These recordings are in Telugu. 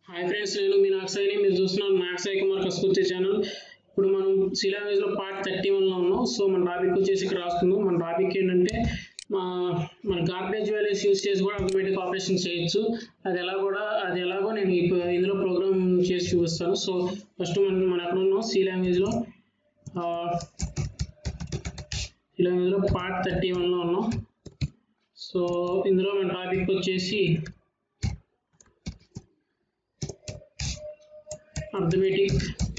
హాయ్ ఫ్రెండ్స్ నేను మీ నాక్సాయిని మీరు చూస్తున్నారు నాక్సాయి కుమార్ కస్కూర్తి ఛానల్ ఇప్పుడు మనం సి లాంగ్వేజ్లో పార్ట్ థర్టీ వన్లో ఉన్నాం సో మన టాపిక్ వచ్చేసి ఇక్కడ రాసుకుందాం మన టాపిక్ ఏంటంటే మా మన గార్బేజ్ వాల్యూస్ యూస్ చేసి కూడా ఆటోమేటిక్ ఆపరేషన్ చేయొచ్చు అది ఎలా కూడా అది ఎలాగో నేను ఇప్పుడు ఇందులో ప్రోగ్రామ్ చేసి చూపిస్తాను సో ఫస్ట్ మనం మనం ఎక్కడ ఉన్నాం సి లాంగ్వేజ్లో సి లాంగ్వేజ్లో పార్ట్ థర్టీ వన్లో ఉన్నాం సో ఇందులో మన టాపిక్ వచ్చేసి arithmetic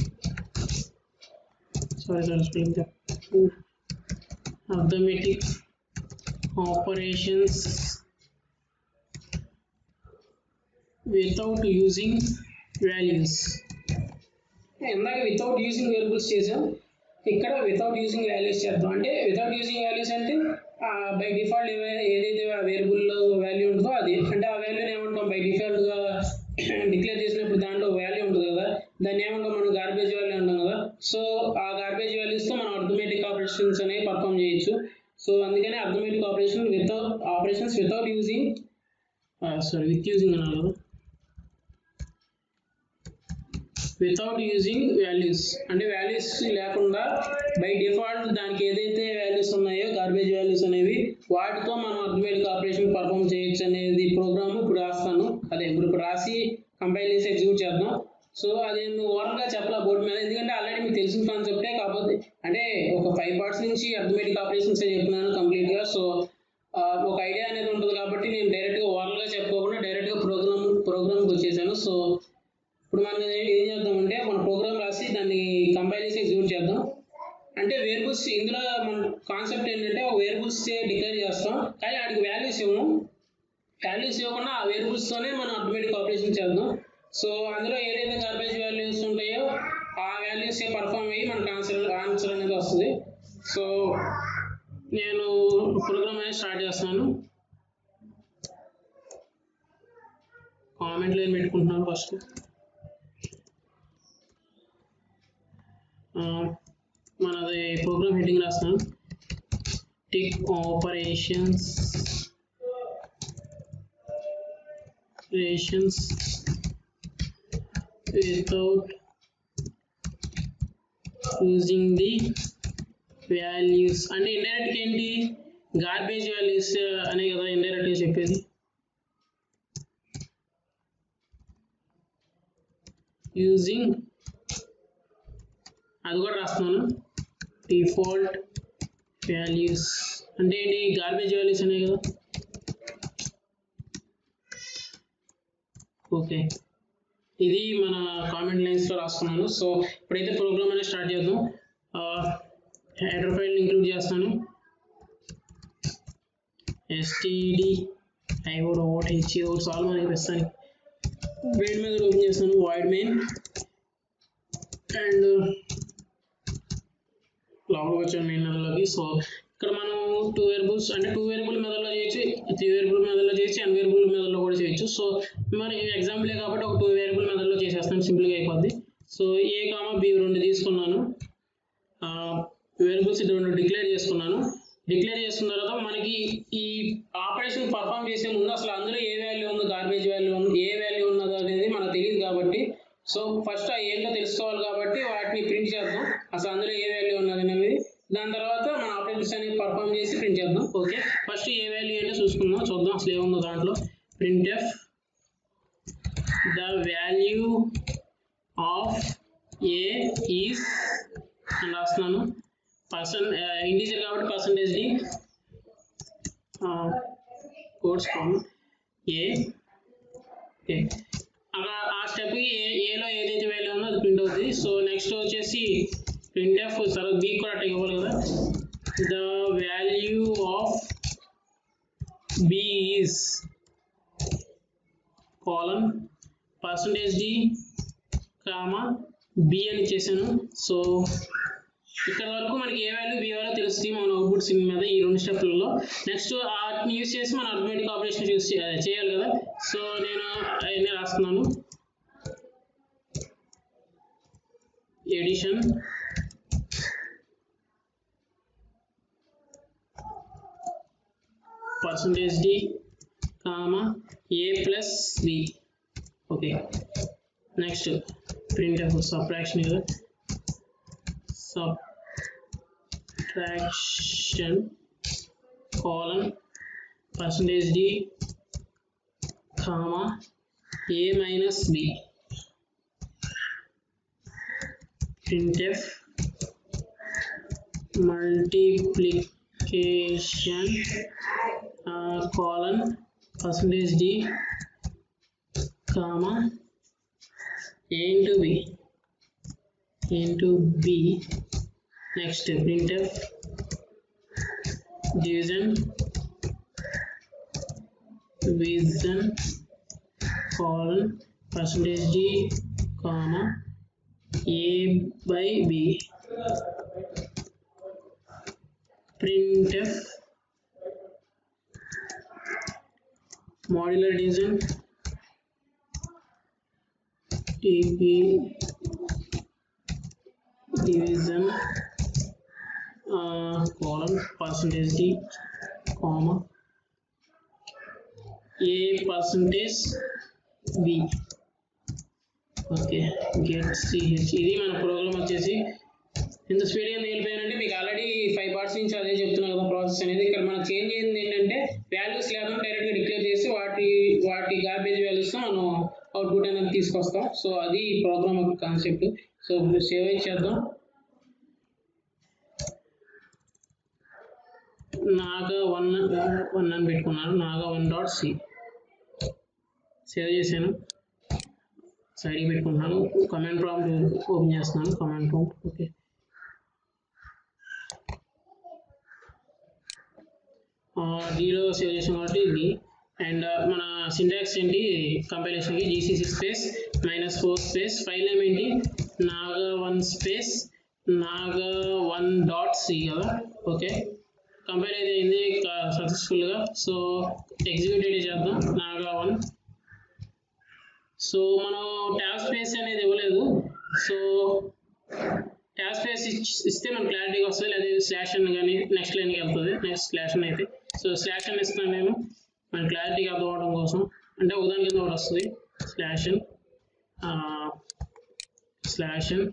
sorry sorry spelling that arithmetic operations without using values ఇందాక వితౌట్ యూజింగ్ వేరియబుల్స్ చేసాం ఇక్కడ వితౌట్ యూజింగ్ వాల్యూస్ చేద్దాం అంటే వితౌట్ యూజింగ్ వాల్యూస్ అంటే బై డిఫాల్ట్ ఏదైతే ఆ వేరియబుల్ వాల్యూ ఉంటుందో అది అంటే ఆ వాల్యూని ఏమంటాం బై డిఫాల్ట్గా డిక్లేర్ చేసినప్పుడు దాంట్లో వాల్యూ ఉంటుంది కదా దాన్ని ఏమంటాం మనం గార్బేజ్ వాల్యూ అంటాం కదా సో ఆ గార్బేజ్ వాల్యూస్తో మనం అర్థమెటిక్ ఆపరేషన్స్ అనేవి పర్ఫామ్ చేయొచ్చు సో అందుకని arithmetic operation without operations without using sorry with using అన్నారు కదా వితౌట్ యూజింగ్ వాల్యూస్ అంటే వాల్యూస్ లేకుండా బై డిఫాల్ట్ దానికి ఏదైతే వాల్యూస్ ఉన్నాయో గార్బేజ్ వాల్యూస్ అనేవి వాటితో మనం అర్థమెటిక్ ఆపరేషన్ పర్ఫామ్ చేయొచ్చు అనేది ప్రోగ్రామ్ ఇప్పుడు రాస్తాను అదే ఇప్పుడు ఇప్పుడు రాసి కంపైల్ చేసి ఎగ్జిక్యూట్ చేద్దాం సో అది నేను ఓవర్గా చెప్పాల బోర్డు మీద ఎందుకంటే ఆల్రెడీ మీకు తెలిసిన కాన్సెప్టే కాకపోతే అంటే ఒక ఫైవ్ పార్ట్స్ నుంచి అర్థమెటిక్ ఆపరేషన్స్ చెప్తున్నాను కంప్లీట్గా సో ఒక ఐడియా అనేది ఉంటుంది కాబట్టి నేను డైరెక్ట్గా ఓవర్గా చెప్పుకోకుండా డైరెక్ట్గా ప్రోగ్రామ్ ప్రోగ్రామ్కి వచ్చేసాను సో ఇప్పుడు మనం ఏం చేద్దామంటే మన ప్రోగ్రామ్ రాసి దాన్ని కంపైల్ చేసి ఎగ్జిక్యూట్ చేద్దాం అంటే వేరియబుల్స్ ఇందులో మన కాన్సెప్ట్ ఏంటంటే ఒక వేరియబుల్స్ డిక్లేర్ చేస్తాం కానీ వాటికి వాల్యూస్ ఇవ్వము వాల్యూస్ ఇవ్వకుండా ఆ వేరియబుల్స్తోనే మనం ఆటోమేటిక్ ఆపరేషన్ చేద్దాం సో అందులో ఏదైతే గార్బేజ్ వాల్యూస్ ఉంటాయో ఆ వాల్యూస్ పర్ఫామ్ అయ్యి మనకు ఆన్సర్ ఆన్సర్ అనేది వస్తుంది సో నేను ప్రోగ్రామ్ అనేది స్టార్ట్ చేస్తున్నాను కామెంట్లు ఏం పెట్టుకుంటున్నాను ఫస్ట్ మనది ప్రోగ్రామ్ హెడ్డింగ్ రాస్తాను టిక్ operations operations without using the values అంటే ఇండైరెక్ట్ ఏంటి గార్బేజ్ వాల్యూస్ అనే కదా ఇండైరెక్ట్ గా చెప్పేది యూజింగ్ అది కూడా రాస్తున్నాను డిఫాల్ట్ వాల్యూస్ అంటే ఏంటి గార్బేజ్ వాల్యూస్ అనే కదా ఓకే ఇది మన కామెంట్ లైన్స్లో రాసుకున్నాను సో ఇప్పుడైతే ప్రోగ్రామ్ అనేది స్టార్ట్ చేద్దాం హెడర్ ఫైల్ ఇంక్లూడ్ చేస్తాను ఎస్టీడి ఐఓడ్ ఓట్ హెచ్ఈ ఓట్ సాల్వ్ మనకి ప్రస్తుతానికి వేడి మీద ఓపెన్ చేస్తాను వాయిడ్ మెయిన్ అండ్ లోపలికి వచ్చాను మెయిన్ మెదడులోకి సో ఇక్కడ మనం టూ వేరియబుల్స్ అంటే టూ వేరియబుల్ మెదడులో చేయొచ్చు త్రీ వేరియబుల్ మెదడులో చేయొచ్చు ఎన్ వేరియబుల్ మెదడులో కూడా చేయొచ్చు సో మరి ఎగ్జాంపులే కాబట్టి ఒక టూ వేరియబుల్ మెదడులో చేసేస్తాను సింపుల్గా అయిపోద్ది సో ఏ కామా బి రెండు తీసుకున్నాను వేరియబుల్స్ రెండు డిక్లేర్ చేసుకున్నాను డిక్లేర్ చేసుకున్న తర్వాత మనకి ఈ ఆపరేషన్ పర్ఫామ్ చేసే ముందు అసలు అందులో ఏ వాల్యూ ఉందో గార్బేజ్ వాల్యూ ఉంది ఏ వాల్యూ ఉన్నదో అనేది మనకు తెలియదు కాబట్టి సో ఫస్ట్ ఆ ఏంటో తెలుసుకోవాలి కాబట్టి వాటిని ప్రింట్ చేద్దాం అసలు అందులో ఏ వాల్యూ ఉన్నది అనేది దాని తర్వాత మన ఆపరేషన్స్ అనేవి పర్ఫామ్ చేసి ప్రింట్ చేద్దాం ఓకే ఫస్ట్ ఏ వాల్యూ ఏంటో చూసుకుందాం చూద్దాం అసలు ఏముందో దాంట్లో print F the value of A is అని రాస్తున్నాను పర్సన్ ఇంటీజర్ కాబట్టి పర్సంటేజ్ డి కోడ్స్ ఫామ్ ఏ ఓకే అలా ఆ స్టెప్కి ఏ ఏలో ఏదైతే వాల్యూ ఉందో అది ప్రింట్ అవుతుంది సో నెక్స్ట్ వచ్చేసి ప్రింట్ ఎఫ్ తర్వాత బి కూడా అట్లా ఇవ్వాలి కదా the value of B is colon percentage D comma B అని చేశాను సో ఇక్కడ వరకు మనకి ఏ వాల్యూ బి వాల్యూ తెలుస్తుంది మన అవుట్పుట్ సిమ్ మీద ఈ రెండు స్టెప్లలో నెక్స్ట్ వాటిని యూస్ చేసి మన అర్థమెటిక్ ఆపరేషన్ యూస్ చేయాలి కదా సో నేను అవన్నీ రాస్తున్నాను addition percentage D comma A plus B okay next print F subtraction ఇది subtraction colon percentage d comma a minus b printf multiplication uh, colon percentage d comma a into b a into b next printf division division colon percentage d comma a by b printf modular division db division uh, column percentage d comma a percentage b okay get CH ఇది మన ప్రోగ్రామ్ వచ్చేసి ఇంత స్పీడ్గా వెళ్ళిపోయానంటే మీకు ఆల్రెడీ ఫైవ్ పార్ట్స్ నుంచి అదే చెప్తున్నా కదా ప్రాసెస్ అనేది ఇక్కడ మనం చేంజ్ అయింది ఏంటంటే వాల్యూస్ లేకుండా డైరెక్ట్గా డిక్లేర్ చేసి వాటి వాటి గార్బేజ్ వాల్యూస్ మనం అవుట్పుట్ అనేది తీసుకొస్తాం సో అది ఈ ప్రోగ్రామ్ యొక్క కాన్సెప్ట్ సో ఇప్పుడు సేవ్ చేద్దాం నాగా వన్ వన్ అని పెట్టుకున్నాను Naga one dot C save చేశాను సైడ్కి పెట్టుకుంటున్నాను కమాండ్ ప్రాంప్ట్ ఓపెన్ చేస్తున్నాను కమాండ్ ప్రాంప్ట్ ఓకే డీలో సేవ్ చేసాం కాబట్టి ఇది అండ్ మన సింటాక్స్ ఏంటి కంపైలేషన్కి GCC space minus four space file name ఏంటి Naga one space Naga one dot C కదా ఓకే కంపైల్ అయితే అయింది సక్సెస్ఫుల్గా సో ఎగ్జిక్యూట్ చేద్దాం నాగా వన్ సో మనం ట్యాబ్ స్పేస్ అనేది ఇవ్వలేదు సో ట్యాబ్ స్పేస్ ఇస్తే మనకు క్లారిటీగా వస్తుంది లేదా స్లాష్ అని కానీ నెక్స్ట్ లైన్కి వెళ్తుంది నెక్స్ట్ స్లాష్ అని అయితే సో స్లాష్ అని ఇస్తున్నాను నేను మన క్లారిటీగా అర్థం అవడం కోసం అంటే ఉదాహరణ కింద ఒకటి వస్తుంది స్లాష్ అని స్లాష్ అని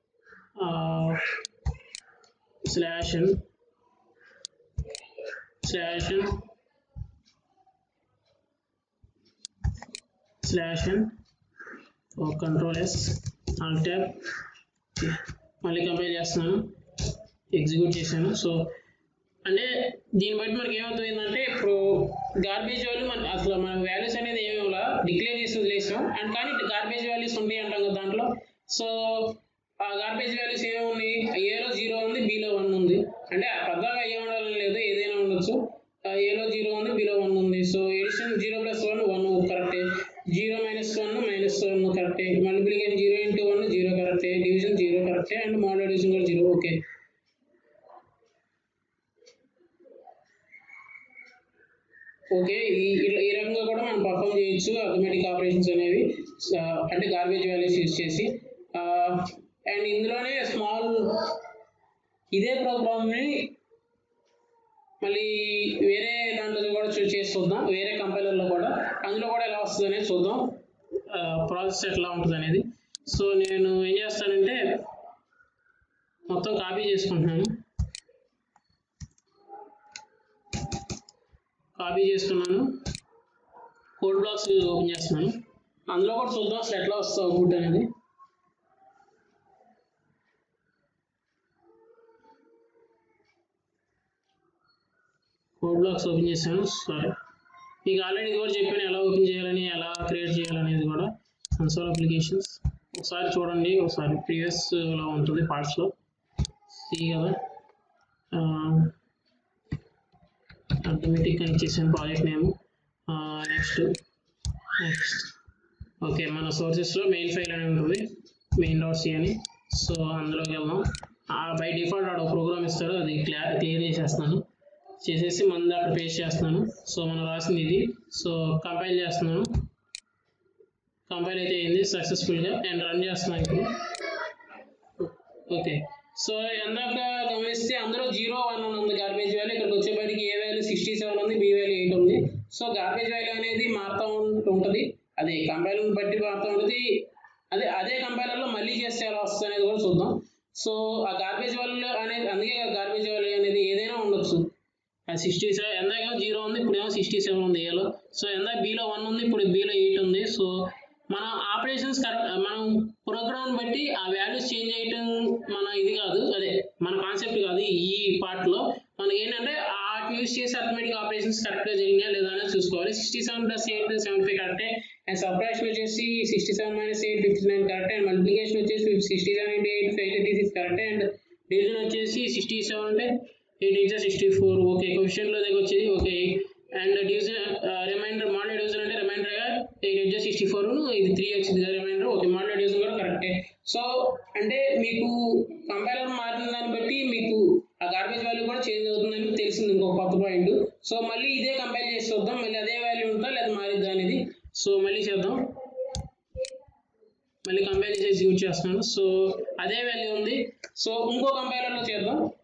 స్లాష్ అని స్లాష్ అని slash and control S alt tab మళ్ళీ కంపైల్ చేస్తున్నాను ఎగ్జిక్యూట్ చేశాను సో అంటే దీన్ని బట్టి మనకి ఏమవుతుందంటే ఇప్పుడు గార్బేజ్ వాల్యూ మన అసలు మన వాల్యూస్ అనేది ఏమి డిక్లేర్ చేసి వదిలేసాం అండ్ కానీ గార్బేజ్ వాల్యూస్ ఉంటాయి అంటాం కదా దాంట్లో సో ఆ గార్బేజ్ వాల్యూస్ ఏమేమి ఉన్నాయి ఏలో జీరో ఉంది బీలో వన్ ఉంది అంటే పెద్దగా ఏ ఉండాలని లేదు ఏదైనా ఉండొచ్చు ఏలో జీరో ఉంది బీలో వన్ ఉంది so addition zero plus one one కరెక్టే zero minus one minus one కరెక్టే multiplication zero into one zero కరెక్టే డివిజన్ జీరో కరెక్టే అండ్ మోడల్ డివిజన్ కూడా జీరో ఓకే ఓకే ఈ ఈ రకంగా కూడా మనం పర్ఫామ్ చేయొచ్చు అథమెటిక్ ఆపరేషన్స్ అనేవి అంటే గార్బేజ్ వాల్యూస్ యూస్ చేసి అండ్ ఇందులోనే స్మాల్ ఇదే ప్రోగ్రామ్ని మళ్ళీ వేరే దాంట్లో కూడా చేసి చూద్దాం వేరే కంపెనీల్లో కూడా అందులో కూడా ఎలా వస్తుంది అనేది చూద్దాం ప్రాసెస్ ఎట్లా ఉంటుంది అనేది సో నేను ఏం చేస్తానంటే మొత్తం కాపీ చేసుకుంటున్నాను కాపీ చేసుకున్నాను కోడ్ బ్లాక్స్ ఓపెన్ చేస్తున్నాను అందులో కూడా చూద్దాం అసలు ఎట్లా వస్తుంది అవుట్పుట్ అనేది కోడ్ బ్లాక్స్ ఓపెన్ చేశాను సారీ మీకు ఆల్రెడీ ఇది కూడా చెప్పాను ఎలా ఓపెన్ చేయాలని ఎలా క్రియేట్ చేయాలనేది కూడా కన్సోల్ అప్లికేషన్స్ ఒకసారి చూడండి ఒకసారి ప్రీవియస్ లో ఉంటుంది పార్ట్స్లో సి కదా ఆటోమేటిక్ అని ఇచ్చేసాను project name next next okay మన సోర్సెస్లో మెయిన్ ఫైల్ అని ఉంటుంది మెయిన్ డాట్ సి అని సో అందులోకి వెళ్దాం బై డిఫాల్ట్ ఆడ ప్రోగ్రామ్ ఇస్తాడు అది క్లియర్ క్లియర్ చేసేస్తున్నాను చేసేసి మన అక్కడ పేస్ట్ చేస్తున్నాను సో మనం రాసింది ఇది సో కంపైల్ చేస్తున్నాను కంపైల్ అయితే అయింది సక్సెస్ఫుల్గా అండ్ రన్ చేస్తున్నాను ఇప్పుడు ఓకే సో ఎందాక గమనిస్తే అందులో జీరో వన్ అని ఉంది గార్బేజ్ వాల్యూ ఇక్కడికి వచ్చేప్పటికి ఏ వాల్యూ సిక్స్టీ సెవెన్ ఉంది బి వాల్యూ ఎయిట్ ఉంది సో గార్బేజ్ వాల్యూ అనేది మారుతూ ఉంటుంది అది కంపైల్ బట్టి మారుతూ ఉంటుంది అదే అదే కంపైలర్లో మళ్ళీ చేస్తే ఎలా వస్తుంది అనేది కూడా చూద్దాం సో ఆ గార్బేజ్ వాల్యూ అనేది అందుకే గార్బేజ్ వాల్యూ అనేది ఏదైనా ఉండొచ్చు సిక్స్టీ సెవెన్ ఎందాక జీరో ఉంది ఇప్పుడు ఏమో సిక్స్టీ సెవెన్ ఉంది ఏలో సో ఎందాక బీలో వన్ ఉంది ఇప్పుడు బీలో ఎయిట్ ఉంది సో మన ఆపరేషన్స్ కరెక్ట్ మనం ప్రోగ్రామ్ బట్టి ఆ వాల్యూస్ చేంజ్ చేయటం మన ఇది కాదు అదే మన కాన్సెప్ట్ కాదు ఈ part లో మనకి ఏంటంటే వాటిని యూస్ చేసి అథమెటిక్ ఆపరేషన్స్ కరెక్ట్గా జరిగినాయా లేదా అనేది చూసుకోవాలి sixty seven plus eight seven five కరెక్టే అండ్ సబ్ట్రాక్షన్ వచ్చేసి sixty seven minus eight fifty nine correct and multiplication వచ్చేసి sixty seven into eight five thirty six correct and division వచ్చేసి సిక్స్టీ సెవెన్ అంటే eight eight sixty four okay క్వశ్చన్లో దగ్గర వచ్చేది okay and division reminder modal division అంటే రిమైండర్ గా ఎయిట్ ఎయిట్ సిక్స్టీ ఫోర్ ఇది త్రీ వచ్చింది కదా రిమైండర్ ఓకే మోడల్ డివిజన్ కూడా కరెక్టే సో అంటే మీకు కంపైలర్ మారిన దాన్ని బట్టి మీకు ఆ గార్బేజ్ వాల్యూ కూడా చేంజ్ అవుతుందని తెలిసింది ఇంకో కొత్త పాయింట్ సో మళ్ళీ ఇదే కంపైల్ చేసి చూద్దాం మళ్ళీ అదే వాల్యూ ఉంటుందా లేదా మారిద్దా అనేది సో మళ్ళీ చేద్దాం మళ్ళీ కంపైల్ చేసి యూజ్ చేస్తున్నాను సో అదే వాల్యూ ఉంది సో ఇంకో కంపైలర్లో చేద్దాం